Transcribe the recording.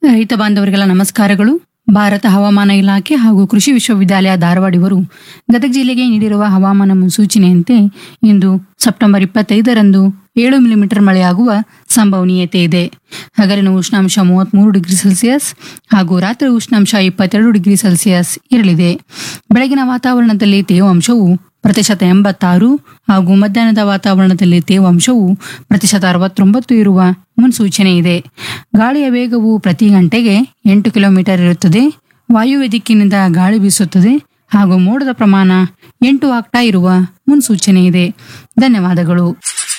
ರೈತ ಬಾಂಧವರಿಗೆಲ್ಲ ನಮಸ್ಕಾರಗಳು ಭಾರತ ಹವಾಮಾನ ಇಲಾಖೆ ಹಾಗೂ ಕೃಷಿ ವಿಶ್ವವಿದ್ಯಾಲಯ ಧಾರವಾಡ ಇವರು ಗದಗ ಜಿಲ್ಲೆಗೆ ನೀಡಿರುವ ಹವಾಮಾನ ಮುನ್ಸೂಚನೆಯಂತೆ ಇಂದು ಸೆಪ್ಟೆಂಬರ್ ಇಪ್ಪತ್ತೈದರಂದು ಏಳು ಮಿಲಿಮೀಟರ್ ಮಳೆಯಾಗುವ ಸಂಭವನೀಯತೆ ಇದೆ ಹಗಲಿನ ಉಷ್ಣಾಂಶ ಮೂವತ್ಮೂರು ಡಿಗ್ರಿ ಸೆಲ್ಸಿಯಸ್ ಹಾಗೂ ರಾತ್ರಿ ಉಷ್ಣಾಂಶ ಇಪ್ಪತ್ತೆರಡು ಡಿಗ್ರಿ ಸೆಲ್ಸಿಯಸ್ ಇರಲಿದೆ ಬೆಳಗಿನ ವಾತಾವರಣದಲ್ಲಿ ತೇವಾಂಶವು ಪ್ರತಿಶತ ಎಂಬತ್ತಾರು ಹಾಗೂ ಮಧ್ಯಾಹ್ನದ ವಾತಾವರಣದಲ್ಲಿ ತೇವಾಂಶವು ಪ್ರತಿಶತ ಅರವತ್ತೊಂಬತ್ತು ಇರುವ ಮುನ್ಸೂಚನೆ ಇದೆ ಗಾಳಿಯ ವೇಗವು ಪ್ರತಿ ಗಂಟೆಗೆ ಎಂಟು ಕಿಲೋಮೀಟರ್ ಇರುತ್ತದೆ ವಾಯುವ್ಯ ದಿಕ್ಕಿನಿಂದ ಗಾಳಿ ಬೀಸುತ್ತದೆ ಹಾಗೂ ಮೋಡದ ಪ್ರಮಾಣ ಎಂಟು ಆಗ್ತಾ ಇರುವ ಮುನ್ಸೂಚನೆ ಇದೆ ಧನ್ಯವಾದಗಳು